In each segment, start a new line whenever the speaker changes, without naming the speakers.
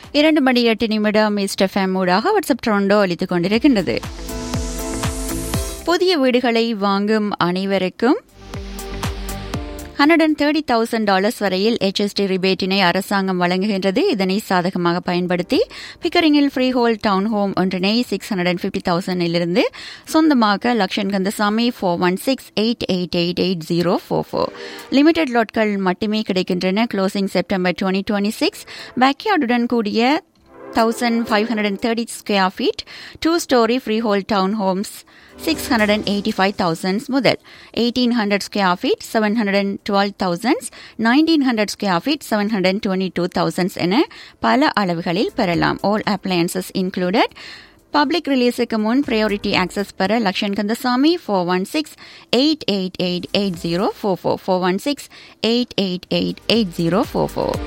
இரண்டு மணி எட்டு நிமிடம் மிஸ்டர் ஃபேம் ஊடாக வாட்ஸ்அப் ட்ரோண்டோ அளித்துக் கொண்டிருக்கின்றது புதிய வீடுகளை வாங்கும் அனைவருக்கும் hundred and thirty thousand dollars வரையில் ஹெச்எஸ்டி ரிபேட்டினை அரசாங்கம் வழங்குகின்றது இதனை சாதகமாக பயன்படுத்தி பிக்கரிங்கில் ஃப்ரீ ஹோல் டவுன் ஹோம் ஒன்றினை சிக்ஸ் ஹண்ட்ரட் அண்ட் ஃபிஃப்டி தௌசண்டிலிருந்து சொந்தமாக Lakshan Kandasamy four one six eight eight eight eight zero four four limited லாட்கள் மட்டுமே கிடைக்கின்றன closing September twenty twenty six பேக்யார்டுடன் கூடிய thousand five hundred and thirty square feet two storey freehold townhomes six hundred and eighty five thousands முதல் eighteen hundred square feet seven hundred and twelve thousands nineteen hundred square feet seven hundred and twenty two thousands என பல அளவுகளில் பெறலாம் all appliances included public ரிலீஸுக்கு முன் priority access பெற Lakshan Kandasamy four one six eight eight eight eight zero four four four one six eight eight eight eight zero four four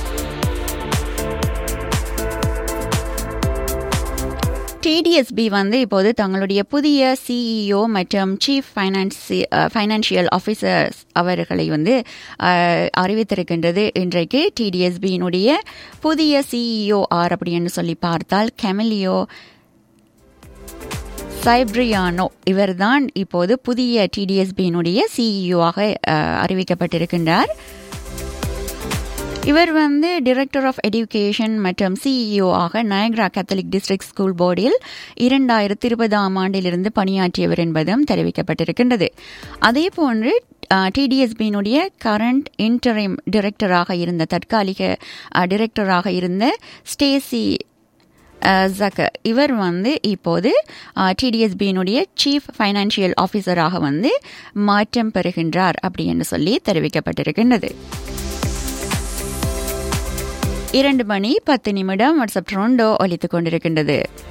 TDSB வந்து இப்போது தங்களுடைய புதிய சிஇஓ மற்றும் சீஃப் ஃபைனான்சி ஃபைனான்சியல் ஆஃபீஸர்ஸ் அவர்களை வந்து அறிவித்திருக்கின்றது இன்றைக்கு டிடிஎஸ்பியினுடைய புதிய சிஇஓ ஆர் அப்படின்னு சொல்லி பார்த்தால் கெமிலியோ சைப்ரியானோ இவர்தான் இப்போது புதிய டிடிஎஸ்பியினுடைய சிஇஓவாக அறிவிக்கப்பட்டிருக்கின்றார் இவர் வந்து டிரெக்டர் ஆஃப் எடுகேஷன் மற்றும் சிஇஓ ஆக நயக்ரா கேத்தலிக் டிஸ்ட்ரிக்ட் ஸ்கூல் போர்டில் இரண்டாயிரத்தி இருபதாம் ஆண்டிலிருந்து பணியாற்றியவர் என்பதும் தெரிவிக்கப்பட்டிருக்கின்றது அதே போன்று டிடிஎஸ்பியினுடைய கரண்ட் இன்டரிம் டிரெக்டராக இருந்த தற்காலிக டிரெக்டராக இருந்த ஸ்டேசி ஜக்க இவர் வந்து இப்போது டிடிஎஸ்பியினுடைய சீஃப் ஃபைனான்சியல் ஆஃபீஸராக வந்து மாற்றம் பெறுகின்றார் அப்படி என்று சொல்லி தெரிவிக்கப்பட்டிருக்கின்றது இரண்டு மணி பத்து நிமிடம் வாட்ஸ்அப் ட்ரோண்டோ ஒலித்துக் கொண்டிருக்கின்றது